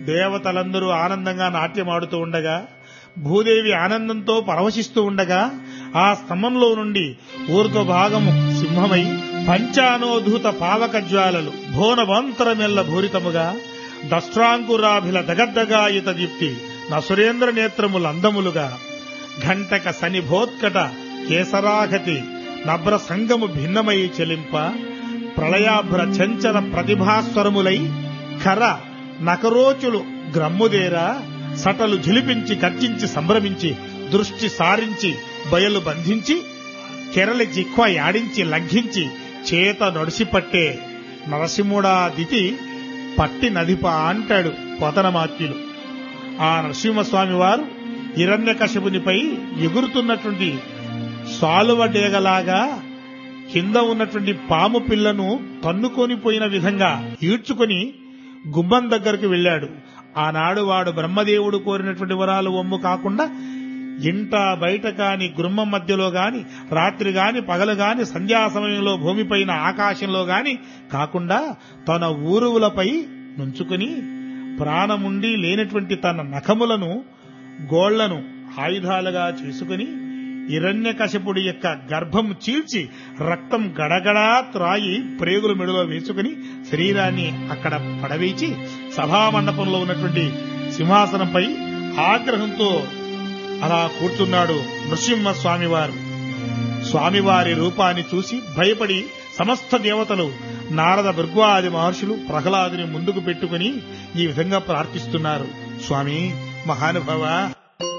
దేవతలందరూ ఆనందంగా నాట్యమాడుతూ ఉండగా భూదేవి ఆనందంతో పరవశిస్తూ ఉండగా ఆ స్తంభంలో నుండి ఊర్ధ్వ భాగము సింహమై పంచానోధూత పావక జ్వాలలు భోనవంతరమెల్ల భూరితముగా దష్ట్రాంకురాభిల దగద్దగాయుత దీప్తి నసురేంద్ర నేత్రములు అందములుగా ఘంటక సనిభోత్కట కేసరాగతి నభ్ర సంగము భిన్నమై చెలింప ప్రళయాభ్ర చంచల ప్రతిభాస్వరములై ఖర నకరోచులు గ్రమ్ముదేరా సటలు ఝిలిపించి గర్జించి సంభ్రమించి దృష్టి సారించి బయలు బంధించి కెరలి జిక్వ యాడించి లంఘించి చేత నడిసిపట్టే నరసింహుడా దితి పట్టి నదిప అంటాడు పోతనమాత్యులు ఆ నరసింహస్వామి వారు హిరణ్యకశపునిపై ఎగురుతున్నటువంటి సాలువ డేగలాగా కింద ఉన్నటువంటి పాము పిల్లను తన్నుకొని పోయిన విధంగా ఈడ్చుకొని గుమ్మం దగ్గరకు వెళ్ళాడు ఆనాడు వాడు బ్రహ్మదేవుడు కోరినటువంటి వరాలు ఒమ్ము కాకుండా ఇంట బయట కాని గృహం మధ్యలో గాని రాత్రి గాని పగలు గాని సంధ్యా సమయంలో భూమిపైన ఆకాశంలో గాని కాకుండా తన ఊరువులపై నుంచుకుని ప్రాణముండి లేనటువంటి తన నఖములను గోళ్లను ఆయుధాలుగా చేసుకుని హిరణ్యకశపుడి యొక్క గర్భం చీల్చి రక్తం గడగడా త్రాయి ప్రేగుల మెడలో వేసుకుని శరీరాన్ని అక్కడ పడవేచి సభామండపంలో ఉన్నటువంటి సింహాసనంపై ఆగ్రహంతో అలా కూర్చున్నాడు నృసింహ స్వామివారు స్వామివారి రూపాన్ని చూసి భయపడి సమస్త దేవతలు నారద భృగ్వాది మహర్షులు ప్రహ్లాదుని ముందుకు పెట్టుకుని ఈ విధంగా ప్రార్థిస్తున్నారు స్వామి మహానుభవ